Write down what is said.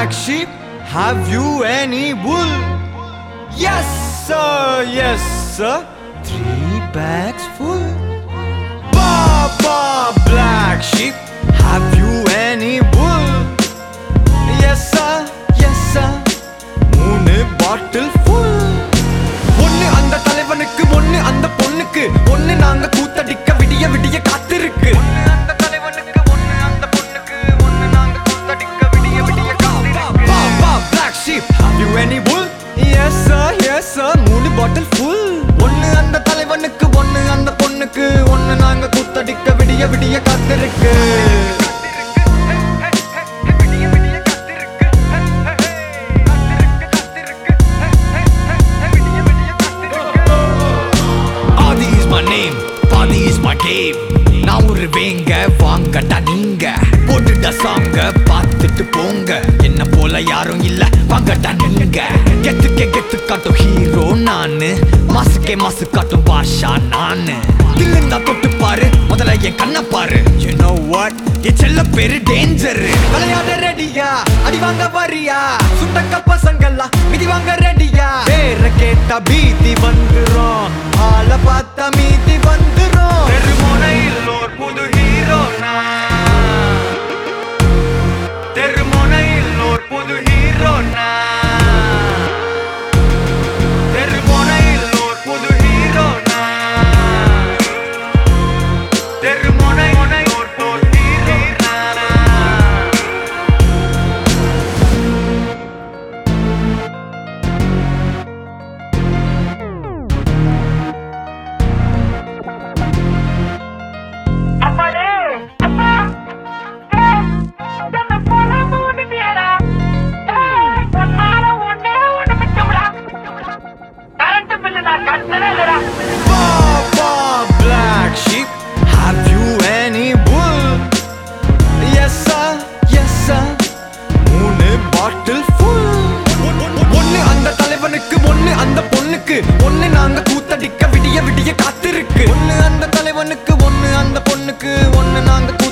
black sheep, have you any wool? Yes, sir, yes, sir. Three bags full. Baba, black sheep, have you any wool? Yes, sir, yes, sir. மூணு பாட்டில் full. ஒண்ணு அந்த தலைவனுக்கு ஒண்ணு அந்த பொண்ணுக்கு ஒண்ணு நாங்க கூத்தடிக்க விடிய விடிய காத்திருக்கு ஒண்ணு அந்த தலைவனுக்கு ஒண்ணு அந்த பொண்ணுக்கு ஒண்ணு நாங்க கூத்தடிக்க விடிய விடிய காத்திருக்கு பா பா black sheep have you any wool yes sir yes sir மூணு பாட்டில் full ஒண்ணு அந்த தலைவனுக்கு ஒண்ணு அந்த பொண்ணுக்கு ஒண்ணு நாங்க கூத்தடிக்க விடிய விடிய காத்திருக்கு ஆதி இஸ் மை நேம் பாதி இஸ் மை கேம் நான் ஒரு வேங்க வாங்கடா நீங்க போட்டுட்ட சாங்க பார்த்துட்டு போங்க என்ன போல யாரும் இல்ல வாங்கடா நீங்க கெத்துக்கே கெத்து காட்டும் ஹீரோ நானு மாசுக்கே மாசு காட்டும் பாஷா நானு தில்லுந்தா தொட்டு பாரு முதல்ல என் கண்ணை பாரு you know what என் செல்ல பேரு டேஞ்சர் விளையாட ரெடியா அடி வாங்க வரியா சுண்டக்க பசங்கள்லாம் மிதி வாங்க ரெடியா பேர கேட்டா பீதி வந்துரும் ஆள பார்த்தா மீதி வந்துரும் தெருமுனையில் ஓர் புது ஹீரோ தெருமுனையில் ஓர் புது ஹீரோ தெருமுனையில் ஓர் புது ஹீரோ தெருமுனை ஓர் புது ஹீரோ அப்பாடே அப்பா ஏய், என்ன போல மூடிட்டியாடா ஏய், உன்னால ஒண்ணே ஒண்ணு மிச்சம்டா கரண்ட் பில்லு நான் கட்டவே இல்லடா Baba, black sheep, have you any wool? Yes sir, yes sir. மூணு பாட்டில் full. ஒண்ணு அந்த தலைவனுக்கு ஒண்ணு அந்த பொண்ணுக்கு ஒண்ணு நாங்க கூத்தடிக்க விடிய விடிய காத்திருக்கு ஒண்ணு அந்த தலைவனுக்கு ஒண்ணு அந்த பொண்ணுக்கு ஒண்ணு நாங்க